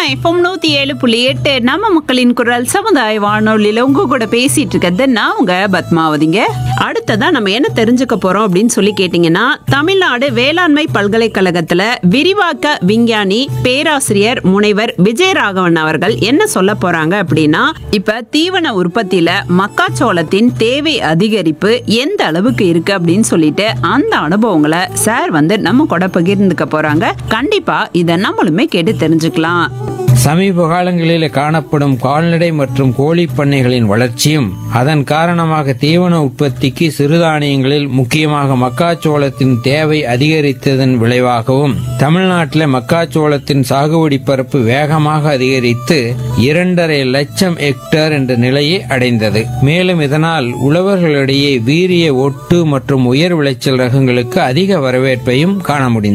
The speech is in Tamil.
எஃப்எம் நூத்தி ஏழு புள்ளி எட்டு நம்ம மக்களின் குரல் சமுதாய வானொலியில உங்க கூட பேசிட்டு இருக்கிறது நான் உங்க பத்மாவதிங்க அடுத்ததா நம்ம என்ன தெரிஞ்சுக்க போறோம் அப்படின்னு சொல்லி கேட்டீங்கன்னா தமிழ்நாடு வேளாண்மை பல்கலைக்கழகத்துல விரிவாக்க விஞ்ஞானி பேராசிரியர் முனைவர் விஜயராகவன் அவர்கள் என்ன சொல்ல போறாங்க அப்படின்னா இப்ப தீவன உற்பத்தியில மக்காச்சோளத்தின் தேவை அதிகரிப்பு எந்த அளவுக்கு இருக்கு அப்படின்னு சொல்லிட்டு அந்த அனுபவங்களை சார் வந்து நம்ம கூட பகிர்ந்துக்க போறாங்க கண்டிப்பா இதை நம்மளுமே கேட்டு தெரிஞ்சுக்கலாம் சமீப காலங்களில் காணப்படும் கால்நடை மற்றும் கோழி பண்ணைகளின் வளர்ச்சியும் அதன் காரணமாக தீவன உற்பத்திக்கு சிறுதானியங்களில் முக்கியமாக மக்காச்சோளத்தின் தேவை அதிகரித்ததன் விளைவாகவும் தமிழ்நாட்டில் மக்காச்சோளத்தின் சாகுபடி பரப்பு வேகமாக அதிகரித்து இரண்டரை லட்சம் ஹெக்டேர் என்ற நிலையை அடைந்தது மேலும் இதனால் உழவர்களிடையே வீரிய ஒட்டு மற்றும் உயர் விளைச்சல் ரகங்களுக்கு அதிக வரவேற்பையும் காண முடிந்தது